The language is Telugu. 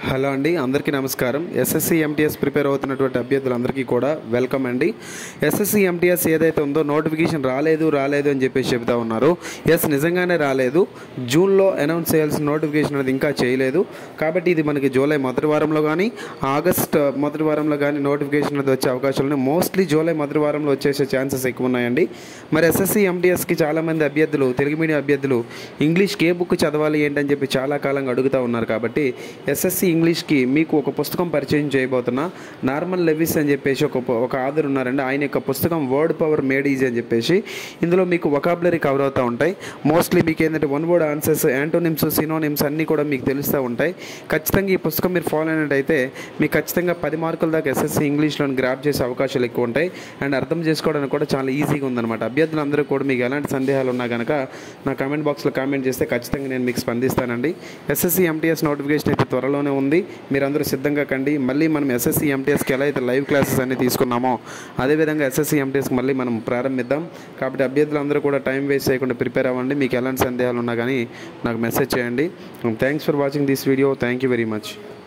హలో అండి అందరికీ నమస్కారం ఎస్ఎస్సి ఎంటీఎస్ ప్రిపేర్ అవుతున్నటువంటి అభ్యర్థులందరికీ కూడా వెల్కమ్ అండి ఎస్ఎస్సి ఎంటీఎస్ ఏదైతే ఉందో నోటిఫికేషన్ రాలేదు రాలేదు అని చెప్పేసి చెబుతా ఉన్నారు ఎస్ నిజంగానే రాలేదు జూన్లో అనౌన్స్ చేయాల్సిన నోటిఫికేషన్ అనేది ఇంకా చేయలేదు కాబట్టి ఇది మనకి జూలై మొదటి వారంలో కానీ ఆగస్ట్ మొదటి వారంలో కానీ నోటిఫికేషన్ అనేది వచ్చే అవకాశాలు ఉన్నాయి మోస్ట్లీ జూలై మొదటి వారంలో వచ్చేసే ఛాన్సెస్ ఎక్కువ ఉన్నాయండి మరి ఎస్ఎస్సి ఎంటీఎస్కి చాలామంది అభ్యర్థులు తెలుగు మీడియం అభ్యర్థులు ఇంగ్లీష్కి ఏ బుక్ చదవాలి ఏంటని చెప్పి చాలా కాలంగా అడుగుతూ ఉన్నారు కాబట్టి ఎస్ఎస్సి ఇంగ్లీష్కి మీకు ఒక పుస్తకం పరిచయం చేయబోతున్నా నార్మల్ లెవిస్ అని చెప్పేసి ఒక పు- ఒక ఆధర్ ఉన్నారండి ఆయన యొక్క పుస్తకం వర్డ్ పవర్ మేడ్ ఈజీ అని చెప్పేసి ఇందులో మీకు వొకాబులరీ కవర్ అవుతూ ఉంటాయి మోస్ట్లీ మీకు ఏంటంటే one word answers antonyms synonyms అన్నీ కూడా మీకు తెలుస్తూ ఉంటాయి ఖచ్చితంగా ఈ పుస్తకం మీరు ఫాలో అయినట్టయితే మీకు ఖచ్చితంగా పది మార్కుల దాకా ఎస్ఎస్సి ఇంగ్లీష్లో గ్రాప్ చేసే అవకాశాలు ఎక్కువ ఉంటాయి అండ్ అర్థం చేసుకోవడానికి కూడా చాలా ఈజీగా ఉందన్నమాట అభ్యర్థులందరూ కూడా మీకు ఎలాంటి సందేహాలు ఉన్నా కనుక నా కామెంట్ బాక్స్లో కామెంట్ చేస్తే ఖచ్చితంగా నేను మీకు స్పందిస్తానండి ఎస్ఎస్సి ఎంటీఎస్ నోటిఫికేషన్ అయితే త్వరలోనే ఉంది మీరందరూ సిద్ధంగా కండి మళ్ళీ మనం ఎస్ఎస్సి ఎంటీఎస్కి ఎలా అయితే లైవ్ క్లాసెస్ అన్ని తీసుకున్నామో అదేవిధంగా ఎస్ఎస్సి ఎంటీఎస్కి మళ్ళీ మనం ప్రారంభిద్దాం కాబట్టి అభ్యర్థులందరూ కూడా టైం వేస్ట్ చేయకుండా ప్రిపేర్ అవ్వండి మీకు ఎలాంటి సందేహాలు ఉన్నా కానీ నాకు మెసేజ్ చేయండి thanks for watching this video thank you very much